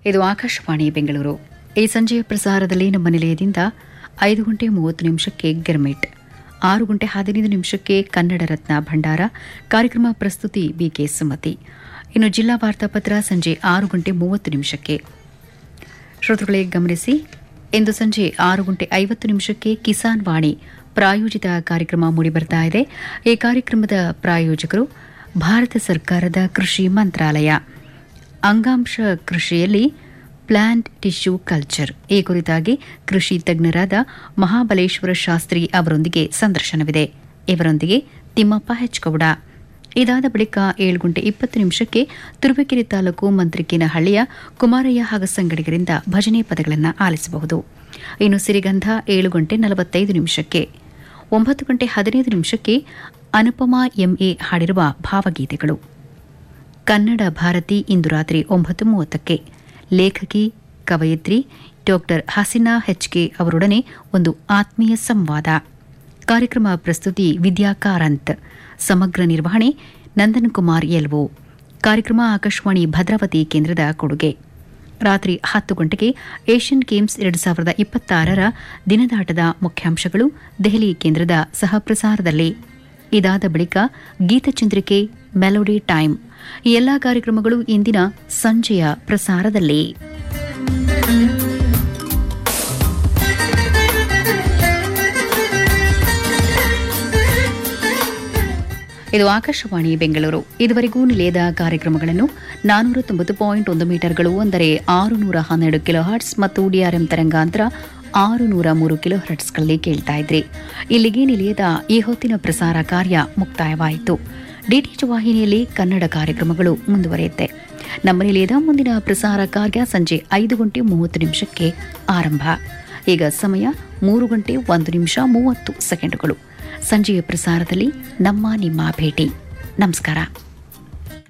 ಇದು ಆಕಾಶವಾಣಿ ಬೆಂಗಳೂರು ಈ ಸಂಜೆಯ ಪ್ರಸಾರದಲ್ಲಿ ನಮ್ಮ ನಿಲಯದಿಂದ ಐದು ಗಂಟೆ ಮೂವತ್ತು ನಿಮಿಷಕ್ಕೆ ಗಿರ್ಮಿಟ್ ಆರು ಗಂಟೆ ಹದಿನೈದು ನಿಮಿಷಕ್ಕೆ ಕನ್ನಡ ರತ್ನ ಭಂಡಾರ ಕಾರ್ಯಕ್ರಮ ಪ್ರಸ್ತುತಿ ಬಿಕೆ ಸುಮತಿ ಇನ್ನು ಜಿಲ್ಲಾ ವಾರ್ತಾಪತ್ರ ಸಂಜೆ ಆರು ಗಂಟೆ ಮೂವತ್ತು ನಿಮಿಷಕ್ಕೆ ಶ್ರೋತೃಗಳೇ ಗಮನಿಸಿ ಇಂದು ಸಂಜೆ ಆರು ಗಂಟೆ ಐವತ್ತು ನಿಮಿಷಕ್ಕೆ ಕಿಸಾನ್ ವಾಣಿ ಪ್ರಾಯೋಜಿತ ಕಾರ್ಯಕ್ರಮ ಮೂಡಿಬರ್ತಾ ಇದೆ ಈ ಕಾರ್ಯಕ್ರಮದ ಪ್ರಾಯೋಜಕರು ಭಾರತ ಸರ್ಕಾರದ ಕೃಷಿ ಮಂತ್ರಾಲಯ ಅಂಗಾಂಶ ಕೃಷಿಯಲ್ಲಿ ಪ್ಲಾಂಟ್ ಟಿಶ್ಯೂ ಕಲ್ಚರ್ ಈ ಕುರಿತಾಗಿ ಕೃಷಿ ತಜ್ಞರಾದ ಮಹಾಬಲೇಶ್ವರ ಶಾಸ್ತ್ರಿ ಅವರೊಂದಿಗೆ ಸಂದರ್ಶನವಿದೆ ಇವರೊಂದಿಗೆ ತಿಮ್ಮಪ್ಪ ಹೆಚ್ಗೌಡ ಇದಾದ ಬಳಿಕ ಏಳು ಗಂಟೆ ಇಪ್ಪತ್ತು ನಿಮಿಷಕ್ಕೆ ತುರುವೇಕೆರೆ ತಾಲೂಕು ಮಂತ್ರಿಕೇನಹಳ್ಳಿಯ ಕುಮಾರಯ್ಯ ಹಾಗೂ ಸಂಗಡಿಗರಿಂದ ಭಜನೆ ಪದಗಳನ್ನು ಆಲಿಸಬಹುದು ಇನ್ನು ಸಿರಿಗಂಧ ಏಳು ಗಂಟೆ ನಲವತ್ತೈದು ನಿಮಿಷಕ್ಕೆ ಒಂಬತ್ತು ಗಂಟೆ ಹದಿನೈದು ನಿಮಿಷಕ್ಕೆ ಅನುಪಮಾ ಎಂಎ ಹಾಡಿರುವ ಭಾವಗೀತೆಗಳು ಕನ್ನಡ ಭಾರತಿ ಇಂದು ರಾತ್ರಿ ಒಂಬತ್ತು ಮೂವತ್ತಕ್ಕೆ ಲೇಖಕಿ ಕವಯಿತ್ರಿ ಡಾಕ್ಟರ್ ಹಸಿನಾ ಹೆಚ್ಕೆ ಅವರೊಡನೆ ಒಂದು ಆತ್ಮೀಯ ಸಂವಾದ ಕಾರ್ಯಕ್ರಮ ಪ್ರಸ್ತುತಿ ವಿದ್ಯಾ ಕಾರಂತ್ ಸಮಗ್ರ ನಿರ್ವಹಣೆ ನಂದನ್ ಕುಮಾರ್ ಎಲ್ವೋ ಕಾರ್ಯಕ್ರಮ ಆಕಾಶವಾಣಿ ಭದ್ರಾವತಿ ಕೇಂದ್ರದ ಕೊಡುಗೆ ರಾತ್ರಿ ಹತ್ತು ಗಂಟೆಗೆ ಏಷ್ಯನ್ ಗೇಮ್ಸ್ ಎರಡು ಸಾವಿರದ ಇಪ್ಪತ್ತಾರರ ದಿನದಾಟದ ಮುಖ್ಯಾಂಶಗಳು ದೆಹಲಿ ಕೇಂದ್ರದ ಸಹಪ್ರಸಾರದಲ್ಲಿ ಇದಾದ ಬಳಿಕ ಗೀತಚಂದ್ರಿಕೆ ಮೆಲೋಡಿ ಟೈಮ್ ಈ ಎಲ್ಲಾ ಕಾರ್ಯಕ್ರಮಗಳು ಇಂದಿನ ಸಂಜೆಯ ಪ್ರಸಾರದಲ್ಲಿ ಇದು ಆಕಾಶವಾಣಿ ಬೆಂಗಳೂರು ಇದುವರೆಗೂ ನಿಲಯದ ಕಾರ್ಯಕ್ರಮಗಳನ್ನು ನಾನೂರ ತೊಂಬತ್ತು ಪಾಯಿಂಟ್ ಒಂದು ಮೀಟರ್ಗಳು ಅಂದರೆ ಆರು ನೂರ ಹನ್ನೆರಡು ಕಿಲೋ ಹರ್ಟ್ಸ್ ಮತ್ತು ಡಿಆರ್ಎಂ ತರಂಗಾಂತರ ಆರು ನೂರ ಮೂರು ಕಿಲೋ ಹರ್ಟ್ಸ್ಗಳಲ್ಲಿ ಕೇಳ್ತಾ ಇದ್ರಿ ಇಲ್ಲಿಗೆ ನಿಲಯದ ಈ ಹೊತ್ತಿನ ಪ್ರಸಾರ ಕಾರ್ಯ ಮುಕ್ತಾಯವಾಯಿತು ಡಿಟಿಎಚ್ ವಾಹಿನಿಯಲ್ಲಿ ಕನ್ನಡ ಕಾರ್ಯಕ್ರಮಗಳು ಮುಂದುವರಿಯುತ್ತೆ ನಮ್ಮ ನಿಲಯದ ಮುಂದಿನ ಪ್ರಸಾರ ಕಾರ್ಯ ಸಂಜೆ ಐದು ಗಂಟೆ ಮೂವತ್ತು ನಿಮಿಷಕ್ಕೆ ಆರಂಭ ಈಗ ಸಮಯ ಮೂರು ಗಂಟೆ ಒಂದು ನಿಮಿಷ ಮೂವತ್ತು ಸೆಕೆಂಡುಗಳು ಸಂಜೆಯ ಪ್ರಸಾರದಲ್ಲಿ ನಮ್ಮ ನಿಮ್ಮ ಭೇಟಿ ನಮಸ್ಕಾರ